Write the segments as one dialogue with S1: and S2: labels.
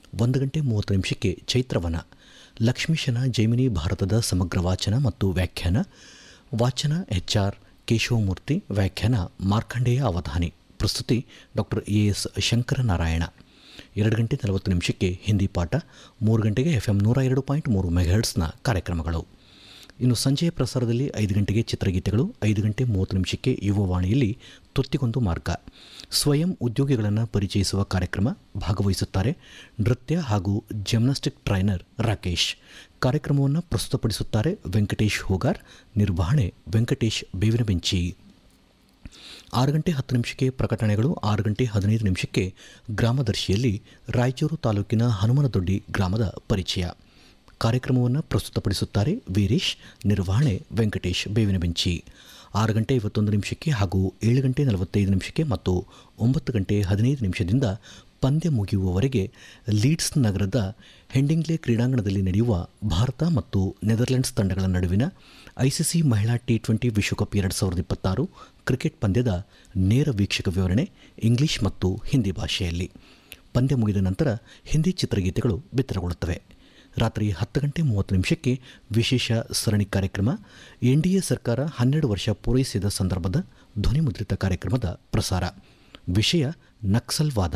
S1: ಒಂದು ಗಂಟೆ ಮೂವತ್ತು ನಿಮಿಷಕ್ಕೆ ಚೈತ್ರವನ ಲಕ್ಷ್ಮೀಶನ ಜೈಮಿನಿ ಭಾರತದ ಸಮಗ್ರ ವಾಚನ ಮತ್ತು ವ್ಯಾಖ್ಯಾನ ವಾಚನ ಎಚ್ ಆರ್ ಕೇಶವಮೂರ್ತಿ ವ್ಯಾಖ್ಯಾನ ಮಾರ್ಕಂಡೇಯ ಅವಧಾನಿ ಪ್ರಸ್ತುತಿ ಡಾಕ್ಟರ್ ಎ ಎಸ್ ಶಂಕರನಾರಾಯಣ ಎರಡು ಗಂಟೆ ನಲವತ್ತು ನಿಮಿಷಕ್ಕೆ ಹಿಂದಿ ಪಾಠ ಮೂರು ಗಂಟೆಗೆ ಎಫ್ ಎಂ ನೂರ ಎರಡು ಪಾಯಿಂಟ್ ಮೂರು ಮೆಗಾಹರ್ಟ್ಸ್ನ ಕಾರ್ಯಕ್ರಮಗಳು ಇನ್ನು ಸಂಜೆಯ ಪ್ರಸಾರದಲ್ಲಿ ಐದು ಗಂಟೆಗೆ ಚಿತ್ರಗೀತೆಗಳು ಐದು ಗಂಟೆ ಮೂವತ್ತು ನಿಮಿಷಕ್ಕೆ ಯುವವಾಣಿಯಲ್ಲಿ ತುತ್ತಿಗೊಂದು ಮಾರ್ಗ ಸ್ವಯಂ ಉದ್ಯೋಗಿಗಳನ್ನು ಪರಿಚಯಿಸುವ ಕಾರ್ಯಕ್ರಮ ಭಾಗವಹಿಸುತ್ತಾರೆ ನೃತ್ಯ ಹಾಗೂ ಜಿಮ್ನಾಸ್ಟಿಕ್ ಟ್ರೈನರ್ ರಾಕೇಶ್ ಕಾರ್ಯಕ್ರಮವನ್ನು ಪ್ರಸ್ತುತಪಡಿಸುತ್ತಾರೆ ವೆಂಕಟೇಶ್ ಹೋಗಾರ್ ನಿರ್ವಹಣೆ ವೆಂಕಟೇಶ್ ಬೇವಿನ ಬೆಂಚಿ ಆರು ಗಂಟೆ ಹತ್ತು ನಿಮಿಷಕ್ಕೆ ಪ್ರಕಟಣೆಗಳು ಆರು ಗಂಟೆ ಹದಿನೈದು ನಿಮಿಷಕ್ಕೆ ಗ್ರಾಮದರ್ಶಿಯಲ್ಲಿ ರಾಯಚೂರು ತಾಲೂಕಿನ ಹನುಮನದೊಡ್ಡಿ ಗ್ರಾಮದ ಪರಿಚಯ ಕಾರ್ಯಕ್ರಮವನ್ನು ಪ್ರಸ್ತುತಪಡಿಸುತ್ತಾರೆ ವೀರೇಶ್ ನಿರ್ವಹಣೆ ವೆಂಕಟೇಶ್ ಬೇವಿನ ಬೆಂಚಿ ಆರು ಗಂಟೆ ಐವತ್ತೊಂದು ನಿಮಿಷಕ್ಕೆ ಹಾಗೂ ಏಳು ಗಂಟೆ ನಲವತ್ತೈದು ನಿಮಿಷಕ್ಕೆ ಮತ್ತು ಒಂಬತ್ತು ಗಂಟೆ ಹದಿನೈದು ನಿಮಿಷದಿಂದ ಪಂದ್ಯ ಮುಗಿಯುವವರೆಗೆ ಲೀಡ್ಸ್ ನಗರದ ಹೆಂಡಿಂಗ್ಲೆ ಕ್ರೀಡಾಂಗಣದಲ್ಲಿ ನಡೆಯುವ ಭಾರತ ಮತ್ತು ನೆದರ್ಲೆಂಡ್ಸ್ ತಂಡಗಳ ನಡುವಿನ ಐಸಿಸಿ ಮಹಿಳಾ ಟಿ ಟ್ವೆಂಟಿ ವಿಶ್ವಕಪ್ ಎರಡು ಸಾವಿರದ ಇಪ್ಪತ್ತಾರು ಕ್ರಿಕೆಟ್ ಪಂದ್ಯದ ನೇರ ವೀಕ್ಷಕ ವಿವರಣೆ ಇಂಗ್ಲಿಷ್ ಮತ್ತು ಹಿಂದಿ ಭಾಷೆಯಲ್ಲಿ ಪಂದ್ಯ ಮುಗಿದ ನಂತರ ಹಿಂದಿ ಚಿತ್ರಗೀತೆಗಳು ಬಿತ್ತರಗೊಳ್ಳುತ್ತವೆ ರಾತ್ರಿ ಹತ್ತು ಗಂಟೆ ಮೂವತ್ತು ನಿಮಿಷಕ್ಕೆ ವಿಶೇಷ ಸರಣಿ ಕಾರ್ಯಕ್ರಮ ಎನ್ ಡಿ ಎ ಸರ್ಕಾರ ಹನ್ನೆರಡು ವರ್ಷ ಪೂರೈಸಿದ ಸಂದರ್ಭದ ಧ್ವನಿಮುದ್ರಿತ ಕಾರ್ಯಕ್ರಮದ ಪ್ರಸಾರ ವಿಷಯ ನಕ್ಸಲ್ವಾದ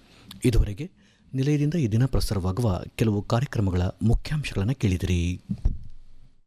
S1: ಇದುವರೆಗೆ ನಿಲಯದಿಂದ ಈ ದಿನ ಪ್ರಸಾರವಾಗುವ ಕೆಲವು ಕಾರ್ಯಕ್ರಮಗಳ ಮುಖ್ಯಾಂಶಗಳನ್ನು ಕೇಳಿದಿರಿ